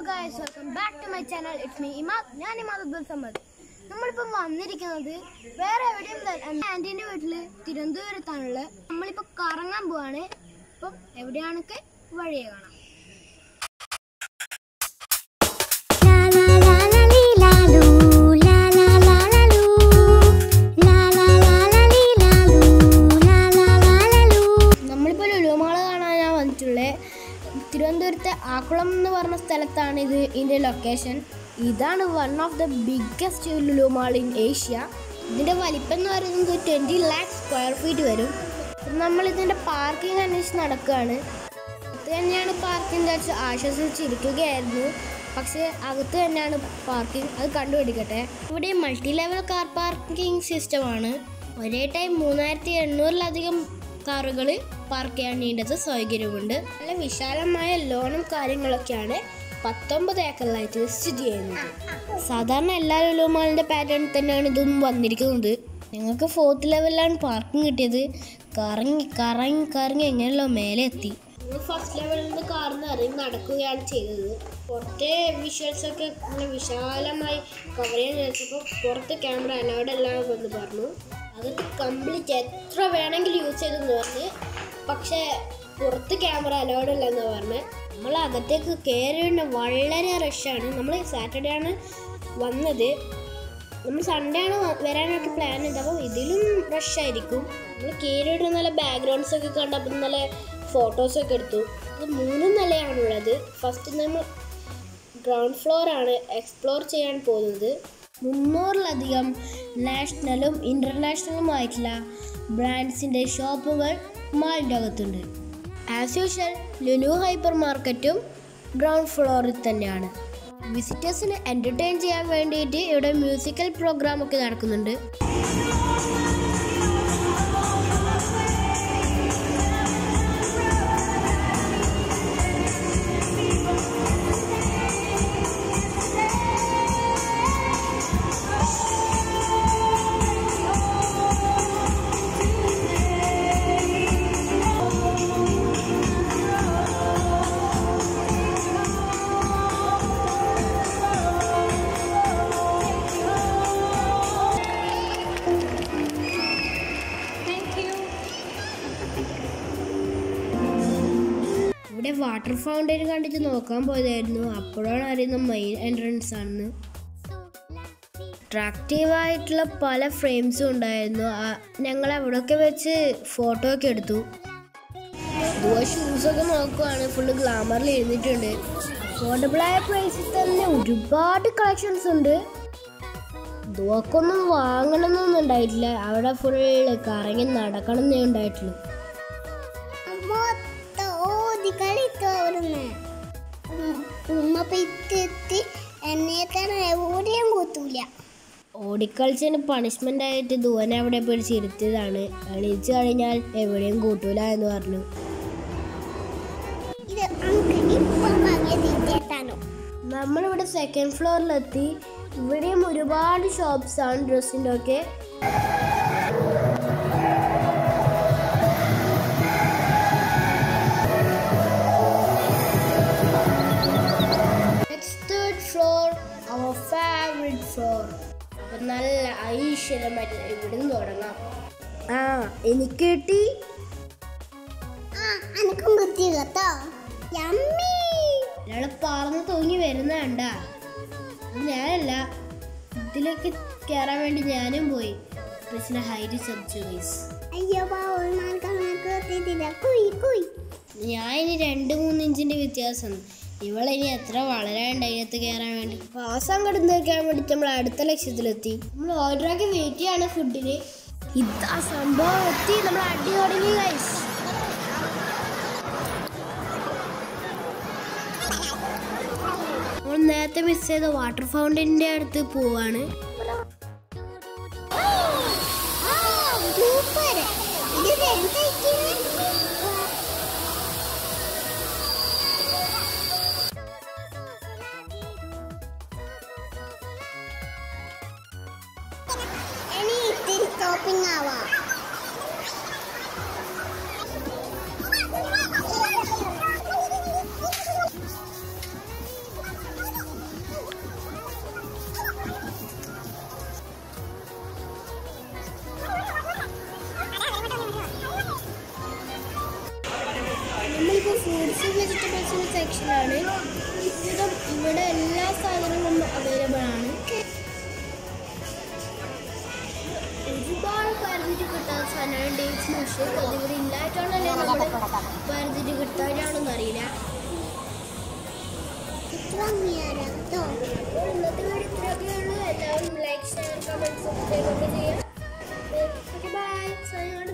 Guys welcome back to my channel it's me Imad ഞാൻ ഇമാദ് അബ്ദുൽ സമദ് നമ്മളിപ്പം വന്നിരിക്കുന്നത് വേറെ എവിടെയും എൻ്റെ ആൻറ്റീൻ്റെ വീട്ടിൽ തിരുവനന്തപുരത്താണുള്ളത് നമ്മളിപ്പോൾ കറങ്ങാൻ പോവാണ് അപ്പം എവിടെയാണൊക്കെ വഴിയെ കാണാം La la la la li la lu, la la la la lu, la la la la li la lu, la la la la lu. നമ്മളിപ്പോൾ ലുലുമാള് കാണാനാണ് വന്നിട്ടുള്ളത് തിരുവനന്തപുരത്തെ ആക്കുളം എന്ന് പറഞ്ഞ സ്ഥലത്താണ് ഇത് ഇതിൻ്റെ ലൊക്കേഷൻ ഇതാണ് one of the biggest Lulu mall in Asia ഇതിൻ്റെ വലിപ്പം എന്ന് പറയുന്നത് ട്വൻറ്റി ലാക്ക് സ്ക്വയർ ഫീറ്റ് വരും നമ്മൾ ഇതിൻ്റെ പാർക്കിംഗ് അന്വേഷിച്ച് നടക്കുകയാണ് അത് തന്നെയാണ് പാർക്കിംഗ് വെച്ച് ആശ്വസിച്ചിരിക്കുകയായിരുന്നു പക്ഷേ അകത്ത് തന്നെയാണ് പാർക്കിംഗ് അത് കണ്ടുപിടിക്കട്ടെ ഇവിടെ മൾട്ടി ലെവൽ കാർ പാർക്കിംഗ് സിസ്റ്റമാണ് ഒരേ ടൈം മൂന്നായിരത്തി എണ്ണൂറിലധികം കാറുകൾ പാർക്ക് ചെയ്യാൻ വേണ്ടത് സൗകര്യമുണ്ട് നല്ല വിശാലമായ ലോണും കാര്യങ്ങളൊക്കെയാണ് പത്തൊമ്പത് ഏക്കറിലായിട്ട് സ്ഥിതി ചെയ്യുന്നത് സാധാരണ എല്ലാ ലുലുമാളിൻ്റെ പാറ്റേൺ തന്നെയാണ് ഇതും വന്നിരിക്കുന്നത് ഞങ്ങൾക്ക് ഫോർത്ത് ലെവലിലാണ് പാർക്കിംഗ് കിട്ടിയത് കറങ്ങി കറങ്ങി കറങ്ങി എങ്ങനെയല്ലോ മേലെ എത്തി നമ്മൾ ഫസ്റ്റ് ലെവലിൽ നിന്ന് കാറിൽ നിന്ന് ഇറങ്ങി നടക്കുകയാണ് ചെയ്തത് പുറത്തെ വിഷ്വൽസ് ഒക്കെ നല്ല വിശാലമായി കവർ ചെയ്യാൻ വെച്ചപ്പോൾ പുറത്ത് ക്യാമറ അലൗഡ് അല്ല എന്ന് പറഞ്ഞു അകത്ത് കംപ്ലീറ്റ് എത്ര വേണമെങ്കിലും യൂസ് ചെയ്തെന്ന് പറഞ്ഞ് പക്ഷേ പുറത്ത് ക്യാമറ അലൗഡ് അല്ല എന്ന് പറഞ്ഞ് നമ്മൾ അകത്തേക്ക് കയറിയുന്ന വളരെ റഷാണ് നമ്മൾ സാറ്റർഡേ ആണ് വന്നത് നമ്മൾ സൺഡേ ആണ് വ- വരാനൊക്കെ പ്ലാൻ ചെയ്തത് അപ്പോൾ ഇതിലും റഷ് ആയിരിക്കും നമ്മൾ കയറിയിട്ട് നല്ല ബാക്ക്ഗ്രൗണ്ട്സ് ഒക്കെ കണ്ടപ്പോൾ നല്ല ഫോട്ടോസൊക്കെ എടുത്തു ഇത് മൂന്ന് നിലയാണുള്ളത് ഫസ്റ്റ് നമ്മൾ ഗ്രൗണ്ട് ഫ്ലോർ ആണ് എക്സ്പ്ലോർ ചെയ്യാൻ പോകുന്നത് മുന്നൂറിലധികം നാഷണലും ഇൻ്റർനാഷണലുമായിട്ടുള്ള ബ്രാൻഡ്സിൻ്റെ ഷോപ്പുകൾ മാളിൻ്റെ അകത്തുണ്ട് ആസ് യൂഷ്വൽ ലുലു ഹൈപ്പർ മാർക്കറ്റും ഗ്രൗണ്ട് ഫ്ലോറിൽ തന്നെയാണ് വിസിറ്റേഴ്സിന് എൻ്റർടൈൻ ചെയ്യാൻ വേണ്ടിയിട്ട് ഇവിടെ മ്യൂസിക്കൽ പ്രോഗ്രാം ഒക്കെ നടക്കുന്നുണ്ട് ഇവിടെ വാട്ടർ ഫൗണ്ടൈൻ കണ്ടിട്ട് നോക്കാൻ പോയതായിരുന്നു അപ്പോഴാണ് അറിയുന്നത് മെയിൻ എൻട്രൻസ് ആണെന്ന് അട്രാക്റ്റീവ് ആയിട്ടുള്ള പല ഫ്രെയിംസും ഉണ്ടായിരുന്നു ആ- ഞങ്ങൾ അവിടെയൊക്കെ വെച്ച് ഫോട്ടോ ഒക്കെ എടുത്തു ഷൂസ് ഒക്കെ നോക്കുവാണ് ഫുള്ള് ഗ്ലാമറിൽ എഴുന്നിട്ടുണ്ട് അഫോർഡബിൾ ആയ പ്രൈസിൽ തന്നെ ഒരുപാട് കളക്ഷൻസ് ഉണ്ട് ദുവക്കൊന്നും വാങ്ങണമെന്നൊന്നും ഉണ്ടായിട്ടില്ല അവിടെ ഫുള്ള് കറങ്ങി നടക്കണം എന്നേ ഉണ്ടായിട്ടുള്ളൂ മൊത്തം ഓടി കളിത്തോറുന്ന് ഉമ്മ പെത്തെത്തി എന്നെ തന്നെ എവിടെയും കൂത്തൂല ഓടിക്കളിച്ചതിന് പണിഷ്മെന്റ് ആയിട്ട് ധുവനെ അവിടെ പിടിച്ച് ഇരുത്തിയതാണ് എണീച്ചു കഴിഞ്ഞാൽ എവിടെയും കൂട്ടൂല എന്ന് പറഞ്ഞു ഇത് അങ്ക് ഇപ്പം വാങ്ങിയ തീറ്റേട്ടാണോ നമ്മളിവിടെ സെക്കൻഡ് ഫ്ലോറിലെത്തി ഇവിടെയും ഒരുപാട് ഷോപ്സ് ആണ് ഡ്രസ്സിൻ്റെ ഒക്കെ third floor our favourite floor അപ്പം നല്ല ഐശ്വര്യമായിട്ട് ഇവിടുന്ന് തുടങ്ങാം ആ എനിക്ക് കിട്ടി ആ അനക്കും കുത്തി കേട്ടോ യമ്മി ഒരാൾ പറന്ന് തൂങ്ങി വരുന്ന കണ്ട ഞാനല്ല ഇതിലൊക്കെ കയറാൻ വേണ്ടി ഞാനും പോയി പക്ഷേ ഹൈറ്റ് ചതിച്ചു ഗൈസ് അയ്യോ പാവം കണക്ക് കുത്തിയിട്ടില്ല കുയ് കുയ് ഞാൻ ഇനി രണ്ട് മൂന്ന് ഇഞ്ചിന്റെ വ്യത്യാസം ഇവളിനി എത്ര വളരാണ്ട് അതിനകത്ത് കയറാൻ വേണ്ടി പാസം കടന്നു വെക്കാൻ വേണ്ടി നമ്മൾ അടുത്ത ലക്ഷ്യത്തിലെത്തി നമ്മൾ ഓർഡറാക്കി വെയിറ്റ് ചെയ്യാണ് ഫുഡിന് ഇതാ സംഭവം എത്തി നമ്മൾ അടി തുടങ്ങി ഗൈസ് നമ്മൾ നേരത്തെ മിസ് ചെയ്ത വാട്ടർ ഫൗണ്ടൈനിന്റെ അടുത്ത് പോവാണ് സൂപ്പർ ഇത് എന്താ ഇനി ഇത്തിരി ടോപ്പിംഗ് ആവാം ഫ്രൂട്ട്സും വെജിറ്റബിൾസും സെക്ഷനാണ് ഇവിടെ ഇവിടെ എല്ലാ സാധനങ്ങളും അവൈലബിൾ ആണ് ഒരുപാട് പരന്നിട്ട് കിട്ടാത്ത സാധനമാണ് ഡേറ്റ്സ് പക്ഷേ അതിവിടെ ഇല്ലായിട്ടാണല്ലേ നമ്മൾ പരന്നിട്ട് കിട്ടാനാണെന്ന് അറിയില്ല അപ്പോൾ ഇന്നത്തെ വീഡിയോ ഇത്രയൊക്കെ ഉള്ളൂ എല്ലാവരും ലൈക്ക് ഷെയർ കമൻറ്റ് സബ്സ്ക്രൈബ് ഒക്കെ ചെയ്യാം ബൈ